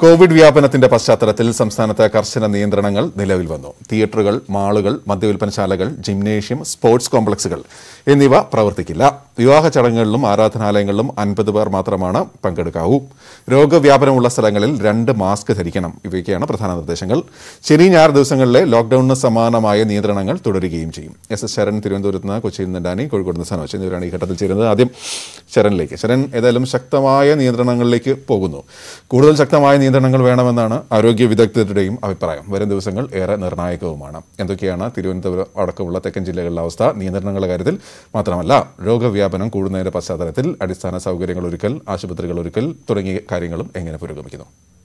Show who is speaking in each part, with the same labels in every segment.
Speaker 1: Covid വ്യാപനത്തിന്റെ പശ്ചാത്തലത്തിൽ സംസ്ഥാനത്ത് കർശന നിയന്ത്രണങ്ങൾ നിലവിൽ വന്നു തിയേറ്ററുകൾ മാളുകൾ മദ്യവിൽപ്പനശാലകൾ ജിംനേഷ്യം സ്പോർട്സ് കോംപ്ലക്സുകൾ എന്നിവ പ്രവർത്തിക്കില്ല വിവാഹ ചടങ്ങുകളിലും ആരാധനാലയങ്ങളിലും അൻപത് പേർ മാത്രമാണ് പങ്കെടുക്കാവൂ രോഗവ്യാപനമുള്ള സ്ഥലങ്ങളിൽ രണ്ട് മാസ്ക് ധരിക്കണം ഇവയൊക്കെയാണ് പ്രധാന നിർദ്ദേശങ്ങൾ ശനി ഞായർ ദിവസങ്ങളിലെ ലോക്ഡൌണിന് സമാനമായ നിയന്ത്രണങ്ങൾ തുടരുകയും ചെയ്യും എസ് എസ് ശരൺ തിരുവനന്തപുരത്ത് നിന്ന് കൊച്ചിയിൽ നിന്ന് ഡാനി കോഴിക്കോട് നിന്ന് സനോജ് എന്നിവരാണ് ഈ ഘട്ടത്തിൽ ചേരുന്നത് ആദ്യം ശരണിലേക്ക് ശരൺ ഏതായാലും ശക്തമായ നിയന്ത്രണങ്ങളിലേക്ക് പോകുന്നു കൂടുതൽ ശക്തമായ നിയന്ത്രണങ്ങൾ വേണമെന്നാണ് ആരോഗ്യ വിദഗ്ധരുടെയും അഭിപ്രായം വരും ദിവസങ്ങൾ ഏറെ നിർണായകവുമാണ് എന്തൊക്കെയാണ് തിരുവനന്തപുരം അടക്കമുള്ള തെക്കൻ ജില്ലകളിലെ അവസ്ഥ നിയന്ത്രണങ്ങളുടെ കാര്യത്തിൽ മാത്രമല്ല രോഗവ്യാപനം കൂടുന്നതിന്റെ പശ്ചാത്തലത്തിൽ അടിസ്ഥാന സൗകര്യങ്ങൾ ഒരുക്കൽ ആശുപത്രികൾ ഒരുക്കൽ തുടങ്ങിയ കാര്യങ്ങളും എങ്ങനെ പുരോഗമിക്കുന്നു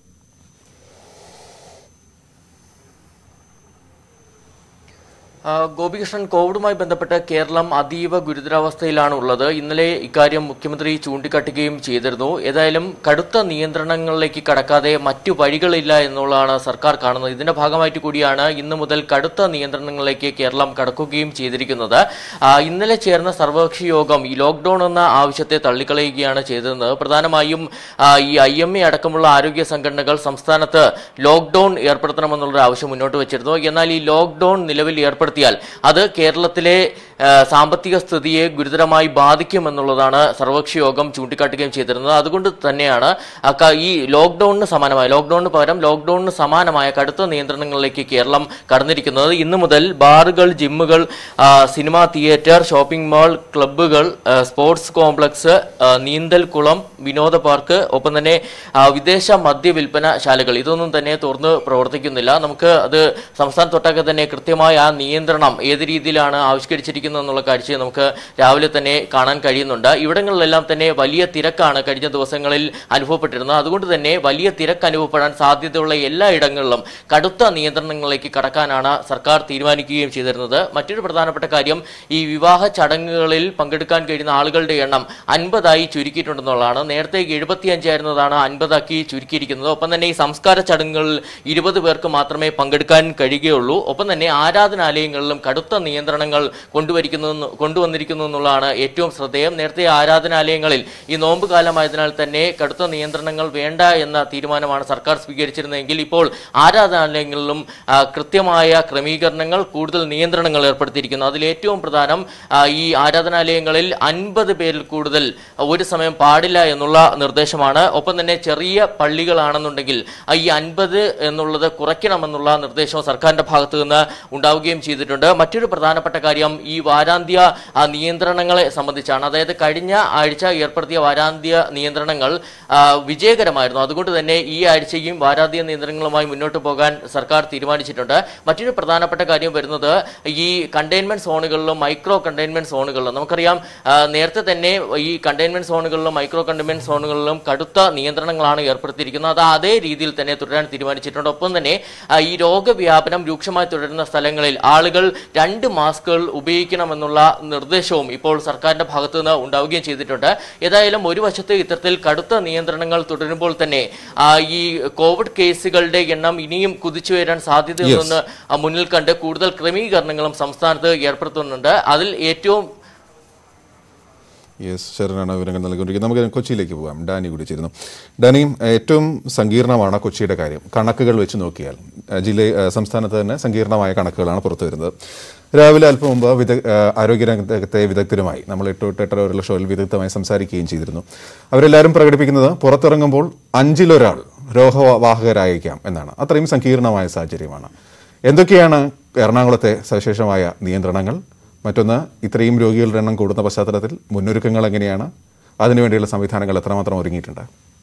Speaker 2: ആ, ഗോപികൃഷ്ണൻ കോവിഡുമായി ബന്ധപ്പെട്ട് കേരളം അതീവ ഗുരുതരാവസ്ഥയിലാണ് ഉള്ളത് ഇന്നലെ ഇക്കാര്യം മുഖ്യമന്ത്രി ചൂണ്ടിക്കാട്ടുകയും ചെയ്തിരുന്നു ഏതായാലും കടുത്ത നിയന്ത്രണങ്ങളിലേക്ക് കടക്കാതെ മറ്റു വഴികളില്ല എന്നുള്ളതാണ് സർക്കാർ കാണുന്നത് ഇതിന്റെ ഭാഗമായിട്ട് കൂടിയാണ് ഇന്ന് മുതൽ കടുത്ത നിയന്ത്രണങ്ങളിലേക്ക് കേരളം കടക്കുകയും ചെയ്തിരിക്കുന്നത് ആ, ഇന്നലെ ചേർന്ന സർവകക്ഷി യോഗം ഈ ലോക്ക്ഡൌൺ എന്ന ആവശ്യത്തെ തള്ളിക്കളയുകയാണ് ചെയ്തിരുന്നത് പ്രധാനമായും ആ, ഈ ഐ എം എ അടക്കമുള്ള ആരോഗ്യ സംഘടനകൾ സംസ്ഥാനത്ത് ലോക്ക്ഡൌൺ ഏർപ്പെടുത്തണമെന്നുള്ള ആവശ്യം മുന്നോട്ട് വെച്ചിരുന്നു എന്നാൽ ഈ ലോക്ക്ഡൌൺ നിലവിൽ ഏർപ്പെടുത്തിയാൽ അത് കേരളത്തിലെ ആ, സാമ്പത്തിക സ്ഥിതിയെ ഗുരുതരമായി ബാധിക്കുമെന്നുള്ളതാണ് സർവകക്ഷി യോഗം ചൂണ്ടിക്കാട്ടുകയും ചെയ്തിരുന്നത് അതുകൊണ്ട് തന്നെയാണ് അക്ക- ഈ ലോക്ക്ഡൌണിന് സമാനമായ ലോക്ക്ഡൌണിന് പകരം ലോക്ക്ഡൌണിന് സമാനമായ കടുത്ത നിയന്ത്രണങ്ങളിലേക്ക് കേരളം കടന്നിരിക്കുന്നത് ഇന്നു മുതൽ ബാറുകൾ ജിമ്മുകൾ ആ, സിനിമാ തിയേറ്റർ ഷോപ്പിംഗ് മാൾ ക്ലബ്ബുകൾ ആ, സ്പോർട്സ് കോംപ്ലക്സ് ആ, നീന്തൽ കുളം വിനോദ പാർക്ക് ഒപ്പം തന്നെ ആ, വിദേശ മദ്യ വിൽപ്പന ശാലകൾ ഇതൊന്നും തന്നെ തുറന്ന് പ്രവർത്തിക്കുന്നില്ല നമുക്ക് അത് സംസ്ഥാനത്തൊട്ടാകെ തന്നെ കൃത്യമായ ആ നിയന്ത്രണം ഏത് രീതിയിലാണ് ആവിഷ്കരിച്ചിരിക്കുന്നത് എന്നുള്ള കാഴ്ച നമുക്ക് രാവിലെ തന്നെ കാണാൻ കഴിയുന്നുണ്ട് ഇവിടങ്ങളിലെല്ലാം തന്നെ വലിയ തിരക്കാണ് കഴിഞ്ഞ ദിവസങ്ങളിൽ അനുഭവപ്പെട്ടിരുന്നത് അതുകൊണ്ട് തന്നെ വലിയ തിരക്ക് അനുഭവപ്പെടാൻ സാധ്യതയുള്ള എല്ലാ ഇടങ്ങളിലും കടുത്ത നിയന്ത്രണങ്ങളിലേക്ക് കടക്കാനാണ് സർക്കാർ തീരുമാനിക്കുകയും ചെയ്തിരുന്നത് മറ്റൊരു പ്രധാനപ്പെട്ട കാര്യം ഈ വിവാഹ ചടങ്ങുകളിൽ പങ്കെടുക്കാൻ കഴിയുന്ന ആളുകളുടെ എണ്ണം അൻപതായി ചുരുക്കിയിട്ടുണ്ടെന്നുള്ളതാണ് നേരത്തെ എഴുപത്തിയഞ്ചായിരുന്നതാണ് അൻപതാക്കി ചുരുക്കിയിരിക്കുന്നത് ഒപ്പം തന്നെ ഈ സംസ്കാര ചടങ്ങുകളിൽ ഇരുപത് പേർക്ക് മാത്രമേ പങ്കെടുക്കാൻ കഴിയുകയുള്ളൂ ഒപ്പം തന്നെ ആരാധനാലയങ്ങളിലും കടുത്ത നിയന്ത്രണങ്ങൾ കൊണ്ടുവരിക്കുന്നു കൊണ്ടുവന്നിരിക്കുന്നു എന്നുള്ളതാണ് ഏറ്റവും ശ്രദ്ധേയം നേരത്തെ ആരാധനാലയങ്ങളിൽ ഈ നോമ്പ് കാലമായതിനാൽ തന്നെ കടുത്ത നിയന്ത്രണങ്ങൾ വേണ്ട എന്ന തീരുമാനമാണ് സർക്കാർ സ്വീകരിച്ചിരുന്നതെങ്കിൽ ഇപ്പോൾ ആരാധനാലയങ്ങളിലും ആ, കൃത്യമായ ക്രമീകരണങ്ങൾ കൂടുതൽ നിയന്ത്രണങ്ങൾ ഏർപ്പെടുത്തിയിരിക്കുന്നു അതിൽ ഏറ്റവും പ്രധാനം ആ, ഈ ആരാധനാലയങ്ങളിൽ അൻപത് പേരിൽ കൂടുതൽ ഒരു സമയം പാടില്ല എന്നുള്ള നിർദ്ദേശമാണ് ഒപ്പം തന്നെ ചെറിയ പള്ളികളാണെന്നുണ്ടെങ്കിൽ ആ, ഈ അൻപത് എന്നുള്ളത് കുറയ്ക്കണമെന്നുള്ള നിർദ്ദേശവും സർക്കാരിന്റെ ഭാഗത്ത് നിന്ന് ഉണ്ടാവുകയും ചെയ്തിട്ടുണ്ട് മറ്റൊരു പ്രധാനപ്പെട്ട കാര്യം ഈ വാരാന്ത്യ ആ, നിയന്ത്രണങ്ങളെ സംബന്ധിച്ചാണ് അതായത് കഴിഞ്ഞ ആഴ്ച ഏർപ്പെടുത്തിയ വാരാന്ത്യ നിയന്ത്രണങ്ങൾ ആ, വിജയകരമായിരുന്നു അതുകൊണ്ട് തന്നെ ഈ ആഴ്ചയും വാരാന്ത്യ നിയന്ത്രണങ്ങളുമായി മുന്നോട്ട് പോകാൻ സർക്കാർ തീരുമാനിച്ചിട്ടുണ്ട് മറ്റൊരു പ്രധാനപ്പെട്ട കാര്യം വരുന്നത് ഈ കണ്ടെയ്ൻമെന്റ് സോണുകളിലും മൈക്രോ കണ്ടെയ്ൻമെന്റ് സോണുകളിലും നമുക്കറിയാം ആ, നേരത്തെ തന്നെ ഈ കണ്ടെയ്ൻമെന്റ് സോണുകളിലും മൈക്രോ കണ്ടെയ്ൻമെന്റ് സോണുകളിലും കടുത്ത നിയന്ത്രണങ്ങളാണ് ഏർപ്പെടുത്തിയിരിക്കുന്നത് അത് അതേ രീതിയിൽ തന്നെ തുടരാൻ തീരുമാനിച്ചിട്ടുണ്ട് ഒപ്പം തന്നെ ആ, ഈ രോഗവ്യാപനം രൂക്ഷമായി തുടരുന്ന സ്ഥലങ്ങളിൽ ആളുകൾ രണ്ട് മാസ്കുകൾ ഉപയോഗിക്കണമെന്നുള്ള നിർദ്ദേശവും ഇപ്പോൾ സർക്കാരിന്റെ ഭാഗത്തു നിന്ന് ഉണ്ടാവുകയും ചെയ്തിട്ടുണ്ട് ഏതായാലും ഒരു വശത്ത് ഇത്തരത്തിൽ കടുത്ത നിയന്ത്രണങ്ങൾ തുടരുമ്പോൾ തന്നെ ആ, ഈ കോവിഡ് കേസുകളുടെ എണ്ണം ഇനിയും കുതിച്ചു വരാൻ സാധ്യതയുണ്ടെന്ന് ആ, മുന്നിൽ കണ്ട് കൂടുതൽ ക്രമീകരണങ്ങളും സംസ്ഥാനത്ത് ഏർപ്പെടുത്തുന്നുണ്ട് അതിൽ ഏറ്റവും
Speaker 1: യെസ് ശരണാണ് വിവരങ്ങൾ നൽകിക്കൊണ്ടിരിക്കുന്നത് നമുക്ക് കൊച്ചിയിലേക്ക് പോകാം ഡാനി കൂടി ചേരുന്നു ഡാനി ഏറ്റവും സങ്കീർണമാണ് കൊച്ചിയുടെ കാര്യം കണക്കുകൾ വെച്ച് നോക്കിയാൽ ഏഹ് ജില്ല ഏഹ് സംസ്ഥാനത്ത് തന്നെ സങ്കീർണമായ കണക്കുകളാണ് പുറത്തു വരുന്നത് രാവിലെ അല്പം മുമ്പ് വിദ ഏഹ് ആരോഗ്യരംഗത്തെ വിദഗ്ധരുമായി നമ്മൾ എട്ട് തൊട്ട് എട്ടര വരെയുള്ള ഷോയിൽ വിദഗ്ധമായി സംസാരിക്കുകയും ചെയ്തിരുന്നു അവരെല്ലാവരും പ്രകടിപ്പിക്കുന്നത് പുറത്തിറങ്ങുമ്പോൾ അഞ്ചിലൊരാൾ രോഗവാഹകരായേക്കാം എന്നാണ് അത്രയും സങ്കീർണമായ സാഹചര്യമാണ് എന്തൊക്കെയാണ് എറണാകുളത്തെ സവിശേഷമായ നിയന്ത്രണങ്ങൾ മറ്റൊന്ന് ഇത്രയും രോഗികളുടെ എണ്ണം കൂടുന്ന പശ്ചാത്തലത്തിൽ മുന്നൊരുക്കങ്ങൾ എങ്ങനെയാണ് അതിനുവേണ്ടിയുള്ള സംവിധാനങ്ങൾ എത്രമാത്രം ഒരുങ്ങിയിട്ടുണ്ട്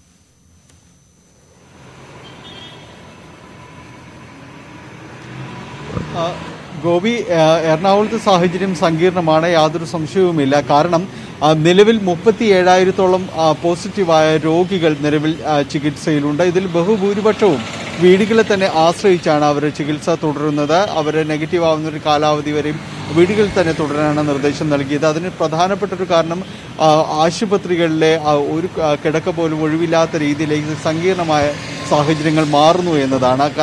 Speaker 3: ആ, ഗോപി ആ, എറണാകുളത്തെ സാഹചര്യം സങ്കീർണമാണ് യാതൊരു സംശയവുമില്ല കാരണം ആ, നിലവിൽ മുപ്പത്തി ഏഴായിരത്തോളം പോസിറ്റീവായ രോഗികൾ നിലവിൽ ആ, ചികിത്സയിലുണ്ട് ഇതിൽ ബഹുഭൂരിപക്ഷവും വീടുകളെ തന്നെ ആശ്രയിച്ചാണ് അവർ ചികിത്സ തുടരുന്നത് അവർ നെഗറ്റീവ് ആവുന്ന ഒരു കാലാവധി വരെയും വീടുകളിൽ തന്നെ തുടരാനാണ് നിർദ്ദേശം നൽകിയത് അതിന് പ്രധാനപ്പെട്ട ഒരു കാരണം ആ, ആശുപത്രികളിലെ ആ, ഒരു ആ, കിടക്ക പോലും ഒഴിവില്ലാത്ത രീതിയിലേക്ക് സങ്കീർണമായ സാഹചര്യങ്ങൾ മാറുന്നു എന്നതാണ് കാരണം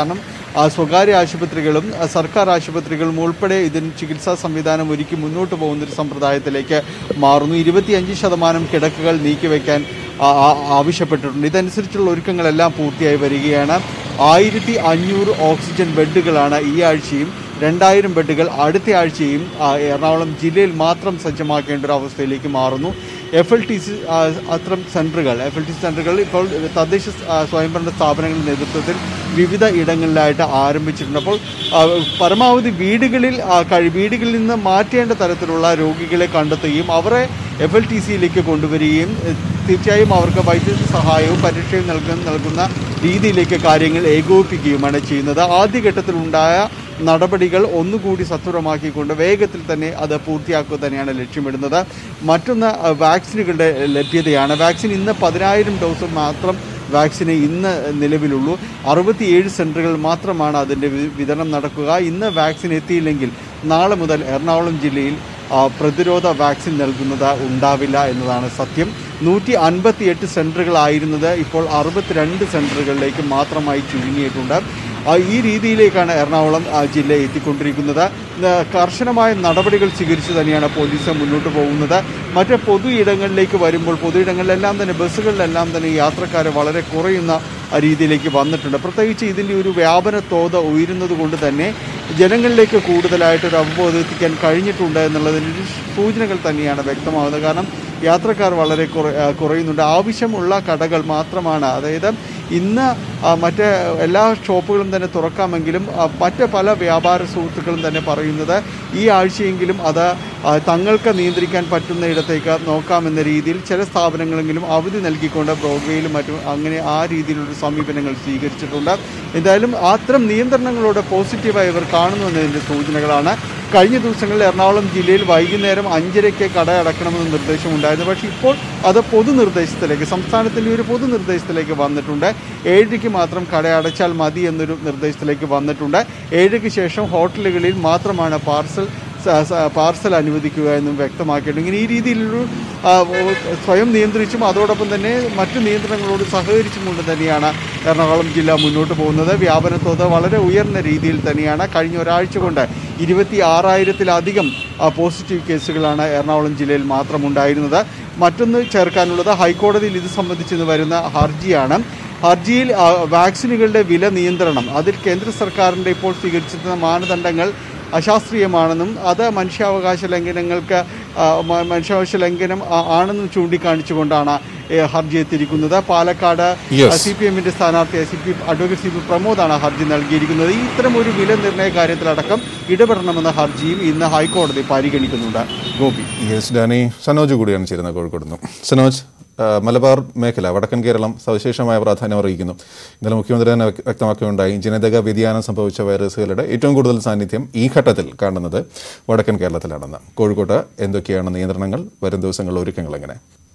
Speaker 3: ആ, സ്വകാര്യ ആശുപത്രികളും ആ, സർക്കാർ ആശുപത്രികളും ഉൾപ്പെടെ ഇതിന് ചികിത്സാ സംവിധാനം ഒരുക്കി മുന്നോട്ട് പോകുന്ന ഒരു സമ്പ്രദായത്തിലേക്ക് മാറുന്നു ഇരുപത്തിയഞ്ച് ശതമാനം കിടക്കുകൾ നീക്കിവെക്കാൻ ആ- ആ- ആവശ്യപ്പെട്ടിട്ടുണ്ട് ഇതനുസരിച്ചുള്ള ഒരുക്കങ്ങളെല്ലാം പൂർത്തിയായി വരികയാണ് ആയിരത്തി അഞ്ഞൂറ് ഓക്സിജൻ ബെഡുകളാണ് ഈ ആഴ്ചയും രണ്ടായിരം ബെഡുകൾ അടുത്ത ആഴ്ചയും ആ, എറണാകുളം ജില്ലയിൽ മാത്രം സജ്ജമാക്കേണ്ട ഒരു അവസ്ഥയിലേക്ക് മാറുന്നു എഫ് എൽ ടി സി അത്തരം സെൻറ്ററുകൾ എഫ് എൽ ടി സി സെൻറ്ററുകൾ ഇപ്പോൾ തദ്ദേശ ആ, സ്വയംഭരണ സ്ഥാപനങ്ങളുടെ നേതൃത്വത്തിൽ വിവിധ ഇടങ്ങളിലായിട്ട് ആരംഭിച്ചിട്ടുണ്ട് അപ്പോൾ ആ, പരമാവധി വീടുകളിൽ ആ, കഴി വീടുകളിൽ നിന്ന് മാറ്റേണ്ട തരത്തിലുള്ള രോഗികളെ കണ്ടെത്തുകയും അവരെ എഫ് എൽ ടി സിയിലേക്ക് കൊണ്ടുവരികയും എ, തീർച്ചയായും അവർക്ക് വൈദ്യുത സഹായവും പരിരക്ഷയും നൽകുന്ന നൽകുന്ന രീതിയിലേക്ക് കാര്യങ്ങൾ ഏകോപിപ്പിക്കുകയുമാണ് ചെയ്യുന്നത് ആദ്യഘട്ടത്തിലുണ്ടായ നടപടികൾ ഒന്നുകൂടി സത്വരമാക്കിക്കൊണ്ട് വേഗത്തിൽ തന്നെ അത് പൂർത്തിയാക്കുക തന്നെയാണ് ലക്ഷ്യമിടുന്നത് മറ്റൊന്ന് അഹ്, വാക്സിനുകളുടെ ലഭ്യതയാണ് വാക്സിൻ ഇന്ന് പതിനായിരം ഡോസ് മാത്രം വാക്സിന് ഇന്ന് നിലവിലുള്ളൂ അറുപത്തിയേഴ് സെൻറ്ററുകൾ മാത്രമാണ് അതിൻ്റെ വി- വിതരണം നടക്കുക ഇന്ന് വാക്സിൻ എത്തിയില്ലെങ്കിൽ നാളെ മുതൽ എറണാകുളം ജില്ലയിൽ ആ, പ്രതിരോധ വാക്സിൻ നൽകുന്നത് ഉണ്ടാവില്ല എന്നതാണ് സത്യം നൂറ്റി അൻപത്തി എട്ട് സെൻറ്ററുകളായിരുന്നത് ഇപ്പോൾ അറുപത്തിരണ്ട് സെൻറ്ററുകളിലേക്ക് മാത്രമായി ചുരുങ്ങിയിട്ടുണ്ട് ആ, ഈ രീതിയിലേക്കാണ് എറണാകുളം ആ, ജില്ല എത്തിക്കൊണ്ടിരിക്കുന്നത് ന- കർശനമായ നടപടികൾ സ്വീകരിച്ച് തന്നെയാണ് പോലീസ് മുന്നോട്ട് പോകുന്നത് മറ്റ് പൊതു ഇടങ്ങളിലേക്ക് വരുമ്പോൾ പൊതു ഇടങ്ങളിലെല്ലാം തന്നെ ബസ്സുകളിലെല്ലാം തന്നെ യാത്രക്കാർ വളരെ കുറയുന്ന ആ, രീതിയിലേക്ക് വന്നിട്ടുണ്ട് പ്രത്യേകിച്ച് ഇതിൻ്റെ ഒരു വ്യാപന തോത് ഉയരുന്നത് കൊണ്ട് തന്നെ ജനങ്ങളിലേക്ക് കൂടുതലായിട്ട് ഒരു അവബോധം എത്തിക്കാൻ കഴിഞ്ഞിട്ടുണ്ട് എന്നുള്ളതിൻ്റെ ഒരു സൂചനകൾ തന്നെയാണ് വ്യക്തമാകുന്നത് കാരണം യാത്രക്കാർ വളരെ കുറ ആ, കുറയുന്നുണ്ട് ആവശ്യമുള്ള കടകൾ മാത്രമാണ് അതായത് ഇന്ന് ആ, മറ്റ് എല്ലാ ഷോപ്പുകളും തന്നെ തുറക്കാമെങ്കിലും ആ, മറ്റ് പല വ്യാപാര സുഹൃത്തുക്കളും തന്നെ പറയുന്നത് ഈ ആഴ്ചയെങ്കിലും അത് ആ, തങ്ങൾക്ക് നിയന്ത്രിക്കാൻ പറ്റുന്ന ഇടത്തേക്ക് നോക്കാമെന്ന രീതിയിൽ ചില സ്ഥാപനങ്ങളെങ്കിലും അവധി നൽകിക്കൊണ്ട് ബ്രോഡ്വേയിലും മറ്റും അങ്ങനെ ആ രീതിയിലുള്ള സമീപനങ്ങൾ സ്വീകരിച്ചിട്ടുണ്ട് എന്തായാലും അത്തരം നിയന്ത്രണങ്ങളോട് പോസിറ്റീവായി ഇവർ കാണുന്നു എന്നതിൻ്റെ സൂചനകളാണ് കഴിഞ്ഞ ദിവസങ്ങളിൽ എറണാകുളം ജില്ലയിൽ വൈകുന്നേരം അഞ്ചരയ്ക്ക് കട അടക്കണമെന്ന് നിർദ്ദേശമുണ്ടായിരുന്നു പക്ഷേ ഇപ്പോൾ അത് പൊതുനിർദ്ദേശത്തിലേക്ക് സംസ്ഥാനത്തിൻ്റെ ഒരു പൊതുനിർദ്ദേശത്തിലേക്ക് വന്നിട്ടുണ്ട് ഏഴരയ്ക്ക് മാത്രം കട അടച്ചാൽ മതി എന്നൊരു നിർദ്ദേശത്തിലേക്ക് വന്നിട്ടുണ്ട് ഏഴരയ്ക്ക് ശേഷം ഹോട്ടലുകളിൽ മാത്രമാണ് പാർസൽ സ- സ- പാർസൽ അനുവദിക്കുക എന്നും വ്യക്തമാക്കിയിട്ടുണ്ട് ഇങ്ങനെ ഈ രീതിയിലൊരു ആ, ഓ- സ്വയം നിയന്ത്രിച്ചും അതോടൊപ്പം തന്നെ മറ്റു നിയന്ത്രണങ്ങളോട് സഹകരിച്ചും കൊണ്ട് തന്നെയാണ് എറണാകുളം ജില്ല മുന്നോട്ട് പോകുന്നത് വ്യാപന തോത് വളരെ ഉയർന്ന രീതിയിൽ തന്നെയാണ് കഴിഞ്ഞ ഒരാഴ്ച കൊണ്ട് ഇരുപത്തി ആറായിരത്തിലധികം പോസിറ്റീവ് കേസുകളാണ് എറണാകുളം ജില്ലയിൽ മാത്രം ഉണ്ടായിരുന്നത് മറ്റൊന്ന് ചേർക്കാനുള്ളത് ഹൈക്കോടതിയിൽ ഇത് സംബന്ധിച്ച് ഇന്ന് വരുന്ന ഹർജിയാണ് ഹർജിയിൽ ആ, വാക്സിനുകളുടെ വില നിയന്ത്രണം അതിൽ കേന്ദ്ര സർക്കാരിൻ്റെ ഇപ്പോൾ സ്വീകരിച്ചിരുന്ന മാനദണ്ഡങ്ങൾ അശാസ്ത്രീയമാണെന്നും അത് മനുഷ്യാവകാശ ലംഘനങ്ങൾക്ക് ആ, മ- മനുഷ്യാവകാശ ലംഘനം ആ- ആണെന്നും ചൂണ്ടിക്കാണിച്ചുകൊണ്ടാണ് ഏ, ഹർജി എത്തിയിരിക്കുന്നത് പാലക്കാട്
Speaker 1: Yes.
Speaker 3: സി പി എമ്മിന്റെ സ്ഥാനാർത്ഥി C P advocate C P പ്രമോദാണ് ഹർജി നൽകിയിരിക്കുന്നത് ഈ ഇത്തരം ഒരു വില നിർണ്ണയ കാര്യത്തിലടക്കം ഇടപെടണമെന്ന ഹർജിയും ഇന്ന് ഹൈക്കോടതി പരിഗണിക്കുന്നുണ്ട് ഗോപി
Speaker 1: യെസ് ഡാനി സനോജ് കൂടിയാണ് ചേരുന്നത് കോഴിക്കോട് നിന്ന് സനോജ് ആ, മലബാർ മേഖല വടക്കൻ കേരളം സവിശേഷമായ പ്രാധാന്യം അറിയിക്കുന്നു ഇന്നലെ മുഖ്യമന്ത്രി തന്നെ വ്യക്ത- വ്യക്തമാക്കുകയുണ്ടായി ജനിതക വ്യതിയാനം സംഭവിച്ച വൈറസുകളുടെ ഏറ്റവും കൂടുതൽ സാന്നിധ്യം ഈ ഘട്ടത്തിൽ കാണുന്നത് വടക്കൻ കേരളത്തിലാണെന്ന് കോഴിക്കോട്ട് എന്തൊക്കെയാണ് നിയന്ത്രണങ്ങൾ വരും ദിവസങ്ങളിൽ ഒരുക്കങ്ങൾ എങ്ങനെ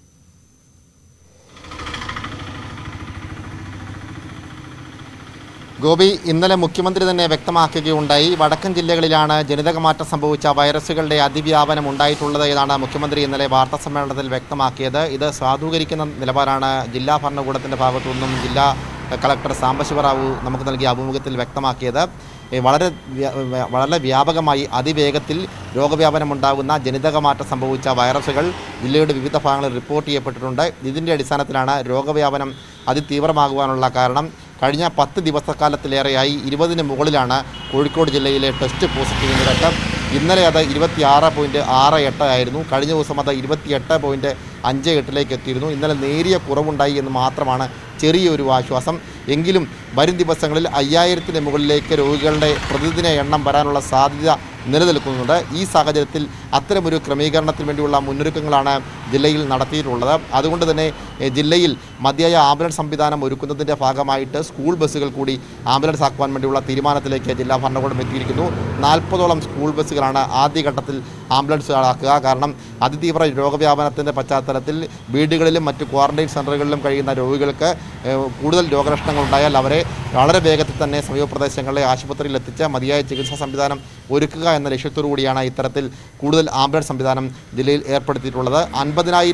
Speaker 4: ഗോപി ഇന്നലെ മുഖ്യമന്ത്രി തന്നെ വ്യക്തമാക്കുകയുണ്ടായി വടക്കൻ ജില്ലകളിലാണ് ജനിതകമാറ്റം സംഭവിച്ച വൈറസുകളുടെ അതിവ്യാപനം ഉണ്ടായിട്ടുള്ളത് എന്നാണ് മുഖ്യമന്ത്രി ഇന്നലെ വാർത്താ സമ്മേളനത്തിൽ വ്യക്തമാക്കിയത് ഇത് സാധൂകരിക്കുന്ന നിലപാടാണ് ജില്ലാ ഭരണകൂടത്തിൻ്റെ ഭാഗത്തു നിന്നും ജില്ലാ കളക്ടർ സാംബശിവറാവു നമുക്ക് നൽകിയ അഭിമുഖത്തിൽ വ്യക്തമാക്കിയത് ഏ, വളരെ വ്യ- വ്യ- വളരെ വ്യാപകമായി അതിവേഗത്തിൽ രോഗവ്യാപനം ഉണ്ടാകുന്ന ജനിതകമാറ്റം സംഭവിച്ച വൈറസുകൾ ജില്ലയുടെ വിവിധ ഭാഗങ്ങളിൽ റിപ്പോർട്ട് ചെയ്യപ്പെട്ടിട്ടുണ്ട് ഇതിൻ്റെ അടിസ്ഥാനത്തിലാണ് രോഗവ്യാപനം അതിതീവ്രമാകുവാനുള്ള കാരണം കഴിഞ്ഞ പത്ത് ദിവസക്കാലത്തിലേറെയായി ഇരുപതിന് മുകളിലാണ് കോഴിക്കോട് ജില്ലയിലെ ടെസ്റ്റ് പോസിറ്റീവ് നിരക്ക് ഇന്നലെ അത് ഇരുപത്തിയാറ് പോയിൻറ്റ് ആറ് എട്ട് ആയിരുന്നു കഴിഞ്ഞ ദിവസം അത് ഇരുപത്തിയെട്ട് പോയിൻറ്റ് അഞ്ച് എട്ടിലേക്ക് എത്തിയിരുന്നു ഇന്നലെ നേരിയ കുറവുണ്ടായി എന്ന് മാത്രമാണ് ചെറിയൊരു ആശ്വാസം എങ്കിലും വരും ദിവസങ്ങളിൽ അയ്യായിരത്തിന് മുകളിലേക്ക് രോഗികളുടെ പ്രതിദിന എണ്ണം വരാനുള്ള സാധ്യത നിലനിൽക്കുന്നുണ്ട് ഈ സാഹചര്യത്തിൽ അത്തരമൊരു ക്രമീകരണത്തിന് വേണ്ടിയുള്ള മുന്നൊരുക്കങ്ങളാണ് ജില്ലയിൽ നടത്തിയിട്ടുള്ളത് അതുകൊണ്ട് തന്നെ എ, ജില്ലയിൽ മതിയായ ആംബുലൻസ് സംവിധാനം ഒരുക്കുന്നതിൻ്റെ ഭാഗമായിട്ട് സ്കൂൾ ബസ്സുകൾ കൂടി ആംബുലൻസ് ആക്കുവാൻ വേണ്ടിയുള്ള തീരുമാനത്തിലേക്ക് ജില്ലാ ഭരണകൂടം എത്തിയിരിക്കുന്നു നാൽപ്പതോളം സ്കൂൾ ബസ്സുകളാണ് ആദ്യഘട്ടത്തിൽ ആംബുലൻസ് ആക്കുക കാരണം അതിതീവ്ര രോഗവ്യാപനത്തിൻ്റെ പശ്ചാത്തലത്തിൽ വീടുകളിലും മറ്റ് ക്വാറന്റൈൻ സെൻ്ററുകളിലും കഴിയുന്ന രോഗികൾക്ക് ഏഹ്, കൂടുതൽ രോഗലക്ഷണങ്ങൾ ഉണ്ടായാൽ അവരെ വളരെ വേഗത്തിൽ തന്നെ സമീപ പ്രദേശങ്ങളിലെ ആശുപത്രിയിൽ എത്തിച്ച് മതിയായ ചികിത്സാ സംവിധാനം ഒരുക്കുക എന്ന ലക്ഷ്യത്തോടു കൂടിയാണ് ഇത്തരത്തിൽ കൂടുതൽ ആംബുലൻസ് സംവിധാനം ജില്ലയിൽ ഏർപ്പെടുത്തിയിട്ടുള്ളത് അൻപതിനായിരം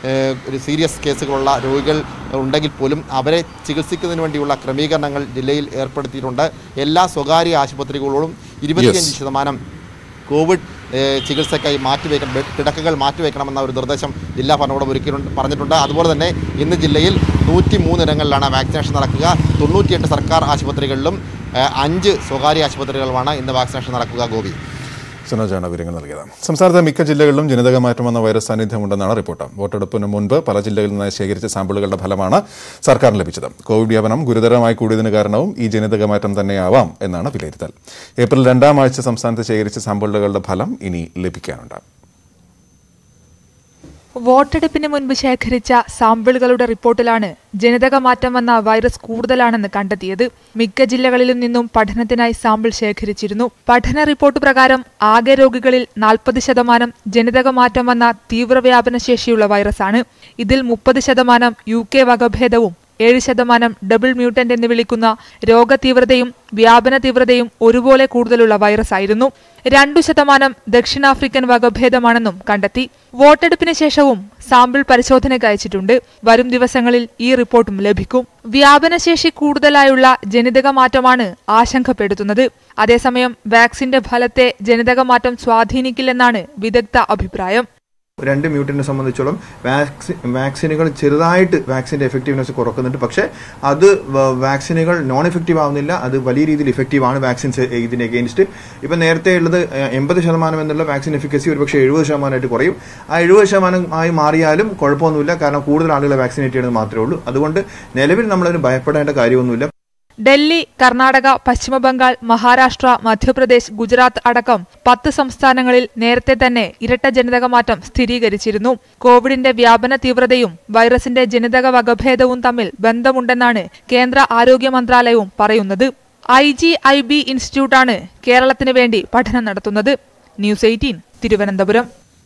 Speaker 4: ഏഹ്, ഒരു സീരിയസ് കേസുകളുള്ള രോഗികൾ ഉണ്ടെങ്കിൽ പോലും അവരെ ചികിത്സിക്കുന്നതിന് വേണ്ടിയുള്ള ക്രമീകരണങ്ങൾ ജില്ലയിൽ ഏർപ്പെടുത്തിയിട്ടുണ്ട് എല്ലാ സ്വകാര്യ ആശുപത്രികളോടും ഇരുപത്തിയഞ്ച് ശതമാനം കോവിഡ് ഏഹ്, ചികിത്സയ്ക്കായി മാറ്റിവെക്കണം ബെഡ് കിടക്കകൾ മാറ്റിവെക്കണമെന്ന ഒരു നിർദ്ദേശം ജില്ലാ ഭരണകൂടം ഒരുക്കിയിട്ടുണ്ട് പറഞ്ഞിട്ടുണ്ട് അതുപോലെ തന്നെ ഇന്ന് ജില്ലയിൽ നൂറ്റി മൂന്നിടങ്ങളിലാണ് വാക്സിനേഷൻ നടക്കുക തൊണ്ണൂറ്റിയെട്ട് സർക്കാർ ആശുപത്രികളിലും ഏഹ്, അഞ്ച് സ്വകാര്യ ആശുപത്രികളിലുമാണ് ഇന്ന് വാക്സിനേഷൻ നടക്കുക ഗോപി
Speaker 1: സുനോജാണ് വിവരങ്ങൾ നൽകിയത് സംസ്ഥാനത്തെ മിക്ക ജില്ലകളിലും ജനിതക മാറ്റം വന്ന വൈറസ് സാന്നിധ്യമുണ്ടെന്നാണ് റിപ്പോർട്ട് വോട്ടെടുപ്പിന് മുൻപ് പല ജില്ലകളിൽ നിന്നായി ശേഖരിച്ച സാമ്പിളുകളുടെ ഫലമാണ് സർക്കാരിന് ലഭിച്ചത് കോവിഡ് വ്യാപനം ഗുരുതരമായി കൂടിയതിന് കാരണവും ഈ ജനിതക മാറ്റം തന്നെയാവാം എന്നാണ് വിലയിരുത്തൽ ഏപ്രിൽ രണ്ടാം ആഴ്ച സംസ്ഥാനത്ത് ശേഖരിച്ച സാമ്പിളുകളുടെ ഫലം ഇനി ലഭിക്കാനുണ്ട്
Speaker 5: വോട്ടെടുപ്പിന് മുൻപ് ശേഖരിച്ച സാമ്പിളുകളുടെ റിപ്പോർട്ടിലാണ് ജനിതക മാറ്റം വന്ന വൈറസ് കൂടുതലാണെന്ന് കണ്ടെത്തിയത് മിക്ക ജില്ലകളിലും നിന്നും പഠനത്തിനായി സാമ്പിൾ ശേഖരിച്ചിരുന്നു പഠന റിപ്പോർട്ട് പ്രകാരം ആകെ രോഗികളിൽ നാൽപ്പത് ശതമാനം ജനിതക മാറ്റം വന്ന തീവ്രവ്യാപന ശേഷിയുള്ള വൈറസാണ് ഇതിൽ മുപ്പത് ശതമാനം യു കെ വകഭേദവും ഏഴ് ശതമാനം ഡബിൾ മ്യൂട്ടന്റ് എന്ന് വിളിക്കുന്ന രോഗതീവ്രതയും വ്യാപന തീവ്രതയും ഒരുപോലെ കൂടുതലുള്ള വൈറസ് ആയിരുന്നു രണ്ടു ശതമാനം ദക്ഷിണാഫ്രിക്കൻ വകഭേദമാണെന്നും കണ്ടെത്തി വോട്ടെടുപ്പിന് ശേഷവും സാമ്പിൾ പരിശോധനയ്ക്ക് അയച്ചിട്ടുണ്ട് വരും ദിവസങ്ങളിൽ ഈ റിപ്പോർട്ടും ലഭിക്കും വ്യാപനശേഷി കൂടുതലായുള്ള ജനിതക മാറ്റമാണ് ആശങ്കപ്പെടുത്തുന്നത് അതേസമയം വാക്സിന്റെ ഫലത്തെ ജനിതക മാറ്റം സ്വാധീനിക്കില്ലെന്നാണ് വിദഗ്ധ അഭിപ്രായം
Speaker 6: രണ്ട് മ്യൂട്ടന്റിനെ സംബന്ധിച്ചോളം വാക്സിൻ വാക്സിനുകൾ ചെറുതായിട്ട് വാക്സിന്റെ എഫക്റ്റീവ്നെസ് കുറക്കുന്നുണ്ട് പക്ഷേ അത് വ- വാക്സിനുകൾ നോൺ എഫക്റ്റീവ് ആവുന്നില്ല അത് വലിയ രീതിയിൽ ഇഫക്റ്റീവ് ആണ് വാക്സിൻസ് ഇതിന് എഗെയിൻസ്റ്റ് ഇപ്പം നേരത്തെ ഉള്ളത് എൺപത് ശതമാനം എന്നുള്ള വാക്സിൻ എഫിക്കസി ഒരുപക്ഷെ എഴുപത് ശതമാനമായിട്ട് കുറയും ആ എഴുപത് ശതമാനം ആയി മാറിയാലും കുഴപ്പമൊന്നുമില്ല കാരണം കൂടുതൽ ആളുകളെ വാക്സിനേറ്റ് ചെയ്യുന്നത് മാത്രമേ ഉള്ളൂ അതുകൊണ്ട് നിലവിൽ നമ്മളതിന് ഭയപ്പെടേണ്ട കാര്യമൊന്നുമില്ല
Speaker 5: ഡൽഹി കർണാടക പശ്ചിമ ബംഗാൾ മഹാരാഷ്ട്ര മധ്യപ്രദേശ് ഗുജറാത്ത് അടക്കം പത്ത് സംസ്ഥാനങ്ങളിൽ നേരത്തെ തന്നെ ഇരട്ട ജനിതക മാറ്റം സ്ഥിരീകരിച്ചിരുന്നു കോവിഡിന്റെ വ്യാപന തീവ്രതയും വൈറസിന്റെ ജനിതക വകഭേദവും തമ്മിൽ ബന്ധമുണ്ടെന്നാണ് കേന്ദ്ര ആരോഗ്യ മന്ത്രാലയവും പറയുന്നത് ഐ ജി ഐ ബി ഇൻസ്റ്റിറ്റ്യൂട്ടാണ് കേരളത്തിന് വേണ്ടി പഠനം നടത്തുന്നത് ന്യൂസ് എയ്റ്റീൻ തിരുവനന്തപുരം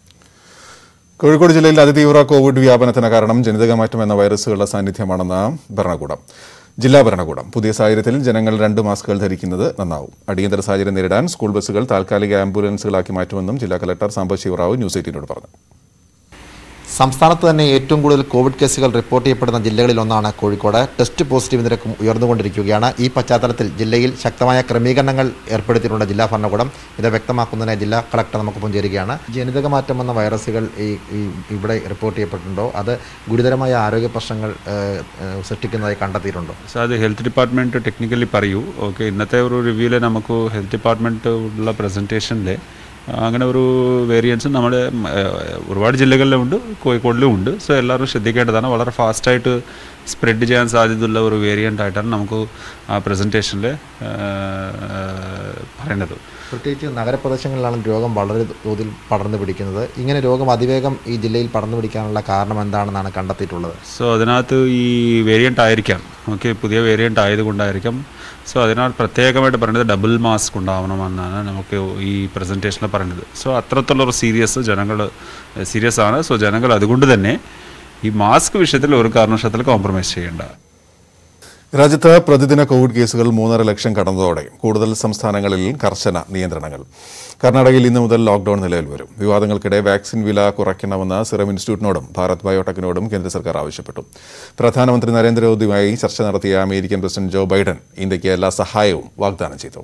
Speaker 1: കോഴിക്കോട് ജില്ലയിൽ അതിതീവ്ര കോവിഡ് വ്യാപനത്തിന് കാരണം ജനിതകമാറ്റം എന്ന വൈറസുകളുടെ സാന്നിധ്യമാണെന്ന് ഭരണകൂടം ജില്ലാ ഭരണകൂടം പുതിയ സാഹചര്യത്തിൽ ജനങ്ങൾ രണ്ട് മാസ്കുകൾ ധരിക്കുന്നത് നന്നാവും അടിയന്തര സാഹചര്യം നേരിടാൻ സ്കൂൾ ബസ്സുകൾ താൽക്കാലിക ആംബുലൻസുകളാക്കി മാറ്റുമെന്നും ജില്ലാ കലക്ടർ സാംബശിവ റാവു ന്യൂസ് എയ്റ്റീനോട് പറഞ്ഞു
Speaker 4: സംസ്ഥാനത്ത് തന്നെ ഏറ്റവും കൂടുതൽ കോവിഡ് കേസുകൾ റിപ്പോർട്ട് ചെയ്യപ്പെടുന്ന ജില്ലകളിലൊന്നാണ് കോഴിക്കോട് ടെസ്റ്റ് പോസിറ്റീവ് നിരക്കും ഉയർന്നുകൊണ്ടിരിക്കുകയാണ് ഈ പശ്ചാത്തലത്തിൽ ജില്ലയിൽ ശക്തമായ ക്രമീകരണങ്ങൾ ഏർപ്പെടുത്തിയിട്ടുണ്ട് ജില്ലാ ഭരണകൂടം ഇത് വ്യക്തമാക്കുന്നതിന് ജില്ലാ കളക്ടർ നമുക്കൊപ്പം ചേരുകയാണ് ജനിതക മാറ്റം വന്ന വൈറസുകൾ ഈ ഈ ഇവിടെ റിപ്പോർട്ട് ചെയ്യപ്പെട്ടിട്ടുണ്ടോ അത് ഗുരുതരമായ ആരോഗ്യ പ്രശ്നങ്ങൾ ഏഹ്, ഏഹ്, സൃഷ്ടിക്കുന്നതായി കണ്ടെത്തിയിട്ടുണ്ടോ
Speaker 7: സോ അത് ഹെൽത്ത് ഡിപ്പാർട്ട്മെൻറ്റ് ടെക്നിക്കലി പറയൂ ഓക്കെ ഇന്നത്തെ ഒരു റിവ്യൂവിൽ നമുക്ക് ഹെൽത്ത് ഡിപ്പാർട്ട്മെൻറ്റ് ഉള്ള പ്രസൻറ്റേഷനിൽ അങ്ങനെ ഒരു വേരിയൻസ് നമ്മുടെ ഉം, ഏഹ്, ഒരുപാട് ജില്ലകളിലും ഉണ്ട് കോഴിക്കോടിലും ഉണ്ട് സോ എല്ലാവരും ശ്രദ്ധിക്കേണ്ടതാണ് വളരെ ഫാസ്റ്റായിട്ട് സ്പ്രെഡ് ചെയ്യാൻ സാധ്യതയുള്ള ഒരു വേരിയൻ്റ് ആയിട്ടാണ് നമുക്ക് ആ പ്രസൻറ്റേഷനിൽ പറയേണ്ടത്
Speaker 4: പ്രത്യേകിച്ച് നഗരപ്രദേശങ്ങളിലാണ് രോഗം വളരെ തോതിൽ പടർന്നു പിടിക്കുന്നത് ഇങ്ങനെ രോഗം അതിവേഗം ഈ ജില്ലയിൽ പടർന്നു പിടിക്കാനുള്ള കാരണം എന്താണെന്നാണ് കണ്ടെത്തിയിട്ടുള്ളത്
Speaker 7: സോ അതിനകത്ത് ഈ വേരിയൻ്റ് ആയിരിക്കാം ഓക്കെ പുതിയ വേരിയൻ്റ് ആയതുകൊണ്ടായിരിക്കാം സോ അതിനാൽ പ്രത്യേകമായിട്ട് പറയുന്നത് ഡബിൾ മാസ്ക് ഉണ്ടാവണമെന്നാണ് നമുക്ക് ഈ പ്രസൻറ്റേഷനിൽ പറയുന്നത് സോ അത്രത്തോളം സീരിയസ് ജനങ്ങൾ സീരിയസ് ആണ് സോ ജനങ്ങൾ അതുകൊണ്ട് തന്നെ ഈ മാസ്ക് വിഷയത്തിൽ ഒരു കാരണവശാത്തിൽ കോംപ്രമൈസ് ചെയ്യേണ്ട
Speaker 1: രാജ്യത്ത് പ്രതിദിന കോവിഡ് കേസുകൾ മൂന്നര ലക്ഷം കടന്നതോടെ കൂടുതൽ സംസ്ഥാനങ്ങളിൽ കർശന നിയന്ത്രണങ്ങൾ കർണാടകയിൽ ഇന്നു മുതൽ ലോക്ഡൌൺ നിലവിൽ വരും വിവാദങ്ങൾക്കിടെ വാക്സിൻ വില കുറയ്ക്കണമെന്ന് സിറം ഇൻസ്റ്റിറ്റ്യൂട്ടിനോടും ഭാരത് ബയോടെക്കിനോടും കേന്ദ്ര സർക്കാർ ആവശ്യപ്പെട്ടു പ്രധാനമന്ത്രി നരേന്ദ്രമോദിയുമായി ചർച്ച നടത്തിയ അമേരിക്കൻ പ്രസിഡന്റ് ജോ ബൈഡൻ ഇന്ത്യയ്ക്ക് എല്ലാ സഹായവും വാഗ്ദാനം ചെയ്തു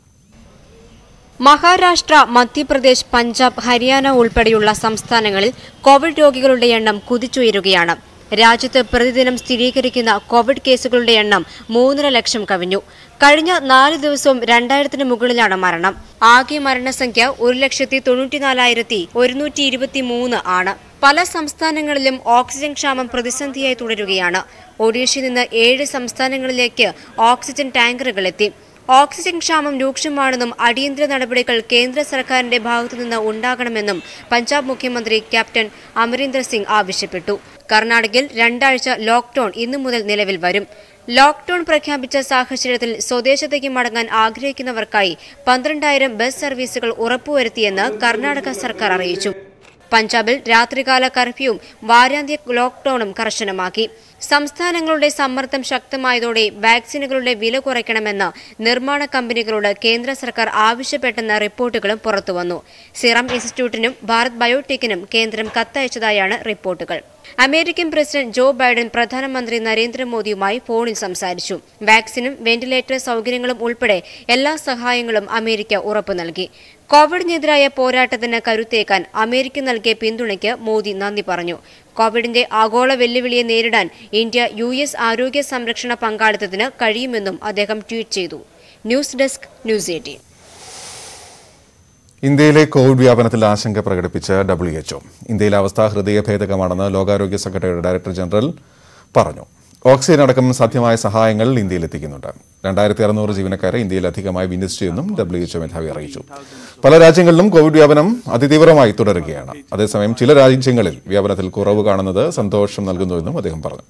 Speaker 8: മഹാരാഷ്ട്ര മധ്യപ്രദേശ് പഞ്ചാബ് ഹരിയാന ഉൾപ്പെടെയുള്ള സംസ്ഥാനങ്ങളിൽ കോവിഡ് രോഗികളുടെ എണ്ണം കുതിച്ചുയരുകയാണ് രാജ്യത്ത് പ്രതിദിനം സ്ഥിരീകരിക്കുന്ന കോവിഡ് കേസുകളുടെ എണ്ണം മൂന്നര ലക്ഷം കവിഞ്ഞു കഴിഞ്ഞ നാല് ദിവസവും രണ്ടായിരത്തിന് മുകളിലാണ് മരണം ആകെ മരണസംഖ്യ ഒരു ലക്ഷത്തി തൊണ്ണൂറ്റിനാലായിരത്തി ഒരുന്നൂറ്റി ഇരുപത്തി മൂന്ന് ആണ് പല സംസ്ഥാനങ്ങളിലും ഓക്സിജൻ ക്ഷാമം പ്രതിസന്ധിയായി തുടരുകയാണ് ഒഡീഷയിൽ നിന്ന് ഏഴ് സംസ്ഥാനങ്ങളിലേക്ക് ഓക്സിജൻ ടാങ്കറുകൾ എത്തി ഓക്സിജൻ ക്ഷാമം രൂക്ഷമാണെന്നും അടിയന്തര നടപടികൾ കേന്ദ്ര സർക്കാരിന്റെ ഭാഗത്തുനിന്ന് ഉണ്ടാകണമെന്നും പഞ്ചാബ് മുഖ്യമന്ത്രി ക്യാപ്റ്റൻ അമരീന്ദർ സിംഗ് ആവശ്യപ്പെട്ടു കർണാടകയിൽ രണ്ടാഴ്ച ലോക്ഡൌൺ ഇന്നു മുതൽ നിലവിൽ വരും ലോക്ഡൌൺ പ്രഖ്യാപിച്ച സാഹചര്യത്തിൽ സ്വദേശത്തേക്ക് മടങ്ങാൻ ആഗ്രഹിക്കുന്നവർക്കായി പന്ത്രണ്ടായിരം ബസ് സർവീസുകൾ ഉറപ്പുവരുത്തിയെന്ന് കർണാടക സർക്കാർ അറിയിച്ചു പഞ്ചാബിൽ രാത്രികാല കർഫ്യൂവും വാരാന്ത്യ ലോക്ഡൌണും കർശനമാക്കി സംസ്ഥാനങ്ങളുടെ സമ്മർദ്ദം ശക്തമായതോടെ വാക്സിനുകളുടെ വില കുറയ്ക്കണമെന്ന് നിർമ്മാണ കമ്പനികളോട് കേന്ദ്ര സർക്കാർ ആവശ്യപ്പെട്ടെന്ന റിപ്പോർട്ടുകളും പുറത്തുവന്നു സിറം ഇൻസ്റ്റിറ്റ്യൂട്ടിനും ഭാരത് ബയോടെക്കിനും കേന്ദ്രം കത്തയച്ചതായാണ് റിപ്പോർട്ടുകൾ അമേരിക്കൻ പ്രസിഡന്റ് ജോ ബൈഡൻ പ്രധാനമന്ത്രി നരേന്ദ്രമോദിയുമായി ഫോണിൽ സംസാരിച്ചു വാക്സിനും വെന്റിലേറ്റർ സൗകര്യങ്ങളും ഉൾപ്പെടെ എല്ലാ സഹായങ്ങളും അമേരിക്ക ഉറപ്പു നൽകി കോവിഡിനെതിരായ പോരാട്ടത്തിന് കരുത്തേക്കാൻ അമേരിക്ക നൽകിയ പിന്തുണയ്ക്ക് മോദി നന്ദി പറഞ്ഞു കോവിഡിന്റെ ആഗോള വെല്ലുവിളിയെ നേരിടാൻ ഇന്ത്യ യു എസ് ആരോഗ്യ സംരക്ഷണ പങ്കാളിത്തത്തിന് കഴിയുമെന്നും അദ്ദേഹം ട്വീറ്റ് ചെയ്തു ന്യൂസ് ഡെസ്ക് ന്യൂസ് എയ്റ്റീൻ
Speaker 1: ഇന്ത്യയിലെ കോവിഡ് വ്യാപനത്തിൽ ആശങ്ക പ്രകടിപ്പിച്ച ഡബ്ല്യു എച്ച്ഒ ഇന്ത്യയിലെ അവസ്ഥ ഹൃദയഭേദകമാണെന്ന് ലോകാരോഗ്യ സെക്രട്ടറിയുടെ ഡയറക്ടർ ജനറൽ പറഞ്ഞു ഓക്സിജൻ അടക്കം സാധ്യമായ സഹായങ്ങൾ ഇന്ത്യയിൽ എത്തിക്കുന്നുണ്ട് രണ്ടായിരത്തി അറുന്നൂറ് ജീവനക്കാരെ ഇന്ത്യയിൽ അധികമായി വിന്യസിച്ചുവെന്നും ഡബ്ല്യു എച്ച്ഒ മേധാവി അറിയിച്ചു പല രാജ്യങ്ങളിലും കോവിഡ് വ്യാപനം അതിതീവ്രമായി തുടരുകയാണ് അതേസമയം ചില രാജ്യങ്ങളിൽ വ്യാപനത്തിൽ കുറവ് കാണുന്നത് സന്തോഷം നൽകുന്നുവെന്നും അദ്ദേഹം പറഞ്ഞു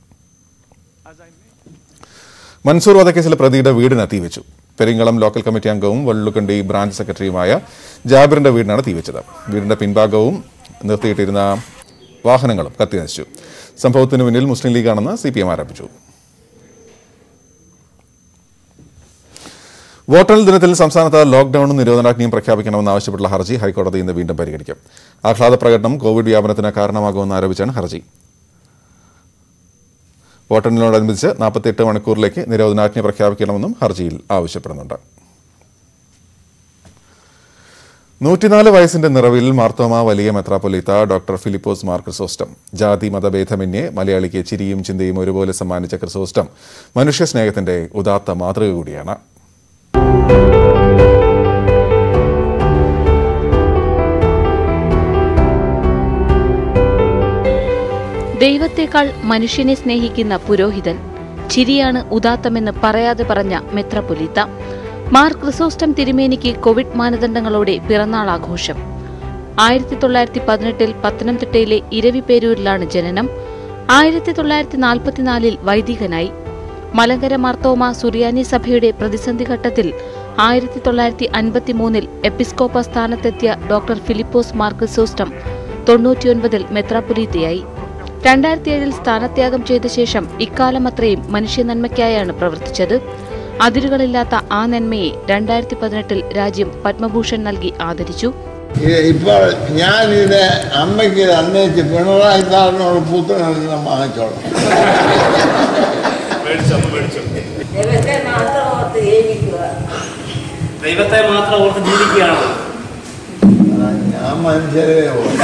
Speaker 1: മൻസൂർ വധക്കേസിലെ പ്രതിയുടെ വീടിന് തീവെച്ചു പെരിങ്ങളം ലോക്കൽ കമ്മിറ്റി അംഗവും വള്ളുകണ്ടി ബ്രാഞ്ച് സെക്രട്ടറിയുമായ ജാബിറിന്റെ വീടിനാണ് തീവെച്ചത് വീടിന്റെ പിൻഭാഗവും നിർത്തിയിട്ടിരുന്ന വാഹനങ്ങളും കത്തിനശിച്ചു സംഭവത്തിന് പിന്നിൽ മുസ്ലിം ലീഗാണെന്ന് സി പി എം ആരോപിച്ചു വോട്ടെണ്ണൽ ദിനത്തിൽ സംസ്ഥാനത്ത് ലോക്ഡൌണും നിരോധനാജ്ഞയും പ്രഖ്യാപിക്കണമെന്ന് ആവശ്യപ്പെട്ടുള്ള ഹർജി ഹൈക്കോടതി ഇന്ന് വീണ്ടും പരിഗണിക്കും ആഹ്ലാദ പ്രകടനം കോവിഡ് വ്യാപനത്തിന് കാരണമാകുമെന്ന് ആരോപിച്ചാണ് ഹർജി വോട്ടെണ്ണലിനോടനുബന്ധിച്ച് നാൽപ്പത്തിയെട്ട് മണിക്കൂറിലേക്ക് നിരോധനാജ്ഞ പ്രഖ്യാപിക്കണമെന്നും ഹർജിയിൽ ആവശ്യപ്പെടുന്നുണ്ട് നൂറ്റിനാല് വയസ്സിന്റെ നിറവിൽ മാർത്തോമ വലിയ മെത്രാപ്പൊലീത്ത ഡോക്ടർ ഫിലിപ്പോസ് മാർ ക്രിസോസ്റ്റം ജാതി മതഭേദമന്യേ മലയാളിക്ക് ചിരിയും ചിന്തയും ഒരുപോലെ സമ്മാനിച്ച ക്രിസോസ്റ്റം മനുഷ്യസ്നേഹത്തിന്റെ ഉദാത്ത മാതൃക കൂടിയാണ്
Speaker 9: ദൈവത്തെക്കാൾ മനുഷ്യനെ സ്നേഹിക്കുന്ന പുരോഹിതൻ ചിരിയാണ് ഉദാത്തമെന്ന് പറയാതെ പറഞ്ഞ മെത്രപൊലീത്ത മാർ ക്രിസോസ്റ്റം തിരുമേനിക്ക് കോവിഡ് മാനദണ്ഡങ്ങളോടെ പിറന്നാൾ ആഘോഷം ആയിരത്തി തൊള്ളായിരത്തി പതിനെട്ടിൽ പത്തനംതിട്ടയിലെ ഇരവിപേരൂരിലാണ് ജനനം ആയിരത്തി തൊള്ളായിരത്തി നാൽപ്പത്തിനാലിൽ വൈദികനായി മലങ്കര മാർത്തോമ സുറിയാനി സഭയുടെ പ്രതിസന്ധി ഘട്ടത്തിൽ ആയിരത്തി തൊള്ളായിരത്തി അൻപത്തിമൂന്നിൽ എപ്പിസ്കോപ്പ സ്ഥാനത്തെത്തിയ ഡോക്ടർ ഫിലിപ്പോസ് മാർ ക്രിസോസ്റ്റം തൊണ്ണൂറ്റിയൊൻപതിൽ മെത്രാപൊലീത്തയായി രണ്ടായിരത്തി ഏഴിൽ സ്ഥാനത്യാഗം ചെയ്ത ശേഷം ഇക്കാലമത്രയും മനുഷ്യനന്മയ്ക്കായാണ് പ്രവർത്തിച്ചത് അതിരുകളില്ലാത്ത ആ നന്മയെ രണ്ടായിരത്തി പതിനെട്ടിൽ രാജ്യം പത്മഭൂഷൺ നൽകി ആദരിച്ചു
Speaker 10: ഇത് ഇപ്പോൾ ഞാൻ ഇത് അമ്മയ്ക്ക് ഇത് അന്നേച്ച് പിണറായി സാറിനോട് പുത്രനെല്ലാം വാങ്ങിച്ചോളാം
Speaker 11: ദൈവത്തെ മാത്രം ഓർത്ത് ജീവിക്കുക
Speaker 12: ദൈവത്തെ മാത്രം ഓർത്ത് ജീവിക്കുകയാണ്
Speaker 10: ഞാൻ മനുഷ്യരെ ഓർത്ത്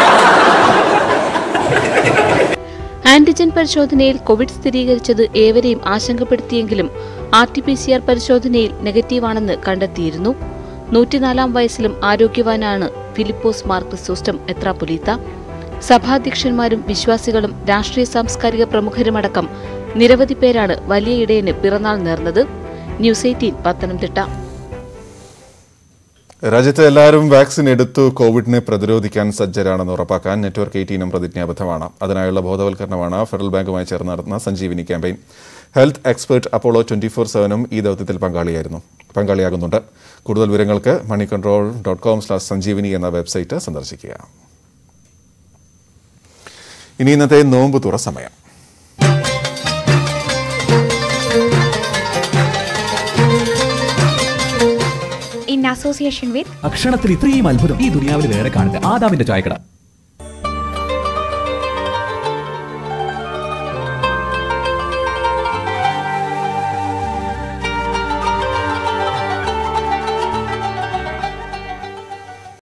Speaker 9: ആന്റിജൻ പരിശോധനയിൽ കോവിഡ് സ്ഥിരീകരിച്ചത് ഏവരെയും ആശങ്കപ്പെടുത്തിയെങ്കിലും R T P C R പരിശോധനയിൽ നെഗറ്റീവാണെന്ന് കണ്ടെത്തിയിരുന്നു നൂറ്റിനാലാം വയസ്സിലും ആരോഗ്യവാനാണ് ഫിലിപ്പോസ് മാർ ക്രിസോസ്റ്റം എത്രാപൊലീത്ത സഭാധ്യക്ഷന്മാരും വിശ്വാസികളും രാഷ്ട്രീയ സാംസ്കാരിക പ്രമുഖരുമടക്കം നിരവധി പേരാണ് വലിയ ഇടയന് പിറന്നാൾ നേർന്നത് ന്യൂസ് എയ്റ്റീൻ പത്തനംതിട്ട
Speaker 1: രാജ്യത്ത് എല്ലാവരും വാക്സിൻ എടുത്തു കോവിഡിനെ പ്രതിരോധിക്കാൻ സജ്ജരാണെന്ന് ഉറപ്പാക്കാൻ നെറ്റ്വർക്ക് എയ്റ്റീനും പ്രതിജ്ഞാബദ്ധമാണ് അതിനായുള്ള ബോധവൽക്കരണമാണ് ഫെഡറൽ ബാങ്കുമായി ചേർന്ന് നടത്തുന്ന Sanjeevini campaign health expert Apollo twenty four സെവനും ഈ ദൗത്യത്തിൽ പങ്കാളിയായിരുന്നു പങ്കാളിയാകുന്നുണ്ട് കൂടുതൽ വിവരങ്ങൾക്ക് Moneycontrol dot com slash Sanjeevini എന്ന വെബ്സൈറ്റ് സന്ദർശിക്കുക ഇനി ഇന്നത്തെ നോമ്പ് തുറ സമയം
Speaker 13: in association with
Speaker 14: അക്ഷണത്തിൽ ഇത്രയും അത്ഭുതം ഈ ദുനിയാവിൽ വേറെ കാണില്ല ആദാമിന്റെ ചായക്കട